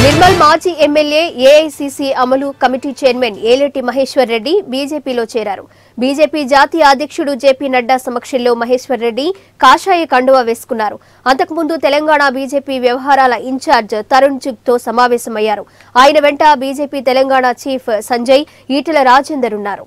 నిర్మల్ మాజీ MLA AICC అమలు committee chairman Aleti Maheshwar Reddy బీజేపీలో చేరారు బీజేపీ జాతీయ అధ్యక్షుడు జేపీ నడ్డా సమక్షంలో మహేశ్వర్ రెడ్డి కాషాయ కండువా వేసుకున్నారు అంతకుముందు తెలంగాణ బీజేపీ వ్యవహారాల ఇన్ఛార్జ్ తరుణ్ జుగ్ తో సమావేశమయ్యారు ఆయన వెంట బీజేపీ తెలంగాణ చీఫ్ సంజయ్ ఈటెల రాజేందర్ ఉన్నారు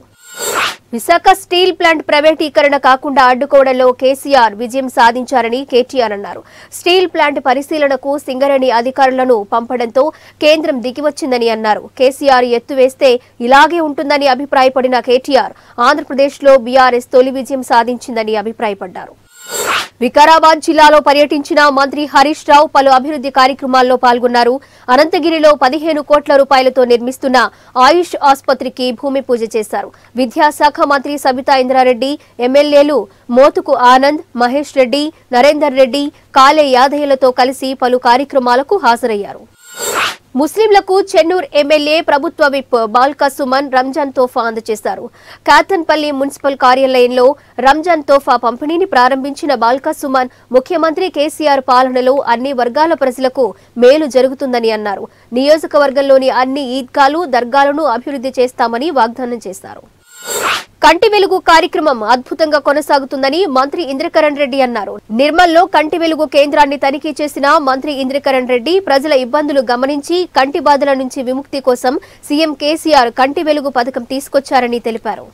విశాఖ స్టీల్ ప్లాంట్ ప్రైవేటీకరణ కాకుండా అడ్డుకోవడంలో కేసీఆర్ విజయం సాధించారని కేటీఆర్ అన్నారు స్టీల్ ప్లాంట్ పరిశీలనకు సింగరేణి అధికారులను పంపడంతో కేంద్రం దిగివచ్చిందని అన్నారు కేసీఆర్ ఎత్తువేస్తే ఇలాగే ఉంటుందని అభిప్రాయపడిన కేటీఆర్ ఆంధ్రప్రదేశ్లో బీఆర్ఎస్ తొలి విజయం సాధించిందని అభిప్రాయపడ్డారు వికారాబాద్ జిల్లాలో పర్యటించిన మంత్రి హరీష్ రావు పలు అభివృద్ధి కార్యక్రమాల్లో పాల్గొన్నారు అనంతగిరిలో పదిహేను కోట్ల రూపాయలతో నిర్మిస్తున్న ఆయుష్ ఆసుపత్రికి భూమి పూజ చేశారు విద్యాశాఖ మంత్రి సబితా ఇంద్రారెడ్డి ఎమ్మెల్యేలు మోతుకు ఆనంద్ మహేష్ రెడ్డి నరేందర్ రెడ్డి కాలే యాదయ్యలతో కలిసి పలు కార్యక్రమాలకు హాజరయ్యారు ముస్లింలకు చెన్నూరు ఎమ్మెల్యే ప్రభుత్వ విప్ బాల్కా సుమన్ రంజాన్ తోఫా అందజేశారు కాతన్పల్లి మున్సిపల్ కార్యాలయంలో రంజాన్ తోఫా పంపిణీని ప్రారంభించిన బాల్కా సుమన్ ముఖ్యమంత్రి కేసీఆర్ పాలనలో అన్ని వర్గాల ప్రజలకు మేలు జరుగుతుందని అన్నారు నియోజకవర్గంలోని అన్ని ఈద్గాలు దర్గాలను అభివృద్ధి చేస్తామని వాగ్దానం చేశారు కంటి వెలుగు కార్యక్రమం అద్భుతంగా కొనసాగుతుందని మంత్రి ఇంద్రకరణ్ రెడ్డి అన్నారు నిర్మల్లో కంటి వెలుగు కేంద్రాన్ని తనిఖీ చేసిన మంత్రి ఇంద్రకరణ్ రెడ్డి ప్రజల ఇబ్బందులు గమనించి కంటి బాధల నుంచి విముక్తి కోసం సీఎం కేసీఆర్ కంటి వెలుగు పథకం తీసుకొచ్చారని తెలిపారు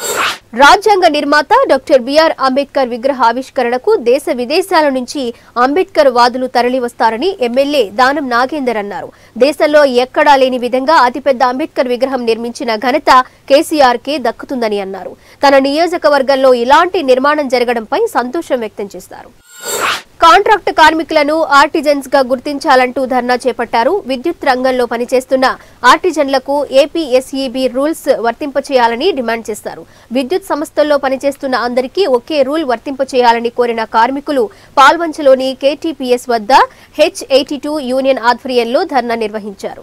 రాజ్యాంగ నిర్మాత డాక్టర్ బిఆర్ అంబేద్కర్ విగ్రహ ఆవిష్కరణకు దేశ విదేశాల నుంచి అంబేద్కర్ వాదులు తరలివస్తారని ఎమ్మెల్యే దానం నాగేందర్ అన్నారు దేశంలో ఎక్కడా లేని విధంగా అతిపెద్ద అంబేద్కర్ విగ్రహం నిర్మించిన ఘనత కేసీఆర్ కే దక్కుతుందని అన్నారు తన నియోజకవర్గంలో ఇలాంటి నిర్మాణం జరగడంపై సంతోషం వ్యక్తం చేశారు కాంట్రాక్ట్ కార్మికులను ఆర్టిజన్స్ గా గుర్తించాలంటూ ధర్నా చేపట్టారు విద్యుత్ రంగంలో పనిచేస్తున్న ఆర్టిజన్లకు ఏపీఎస్ఈబీ రూల్స్ వర్తింపచేయాలని డిమాండ్ చేశారు విద్యుత్ సంస్థల్లో పనిచేస్తున్న అందరికీ ఒకే రూల్ వర్తింపచేయాలని కోరిన కార్మికులు పాల్వంచలోని కేటీపీఎస్ వద్ద హెచ్ ఎయిటీ యూనియన్ ఆధ్వర్యంలో ధర్నా నిర్వహించారు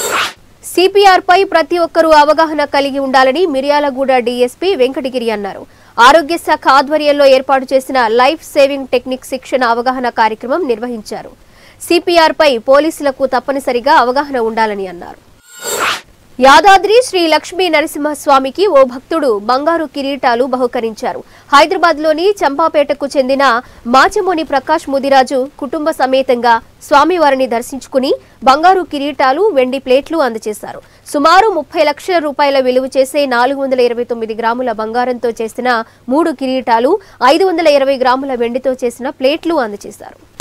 సిపిఆర్ పై ప్రతి ఒక్కరూ అవగాహన కలిగి ఉండాలని మిర్యాలగూడ డీఎస్పీ వెంకటగిరి అన్నారు ఆరోగ్య శాఖ ఆధ్వర్యంలో ఏర్పాటు చేసిన లైఫ్ సేవింగ్ టెక్నిక్ శిక్షణ అవగాహన కార్యక్రమం నిర్వహించారు సిపిఆర్ పై పోలీసులకు తప్పనిసరిగా అవగాహన ఉండాలని అన్నారు యాదాద్రి శ్రీ లక్ష్మీ నరసింహస్వామికి ఓ భక్తుడు బంగారు కిరీటాలు బహుకరించారు హైదరాబాద్ లోని చంపాపేటకు చెందిన మాచమోని ప్రకాష్ ముదిరాజు కుటుంబ సమేతంగా స్వామివారిని దర్శించుకుని బంగారు కిరీటాలు వెండి ప్లేట్లు అందజేశారు సుమారు ముప్పై లక్షల రూపాయల విలువ చేసే నాలుగు వందల ఇరవై తొమ్మిది గ్రాముల బంగారంతో చేసిన మూడు కిరీటాలు ఐదు వందల ఇరవై గ్రాముల వెండితో చేసిన ప్లేట్లు అందజేశారు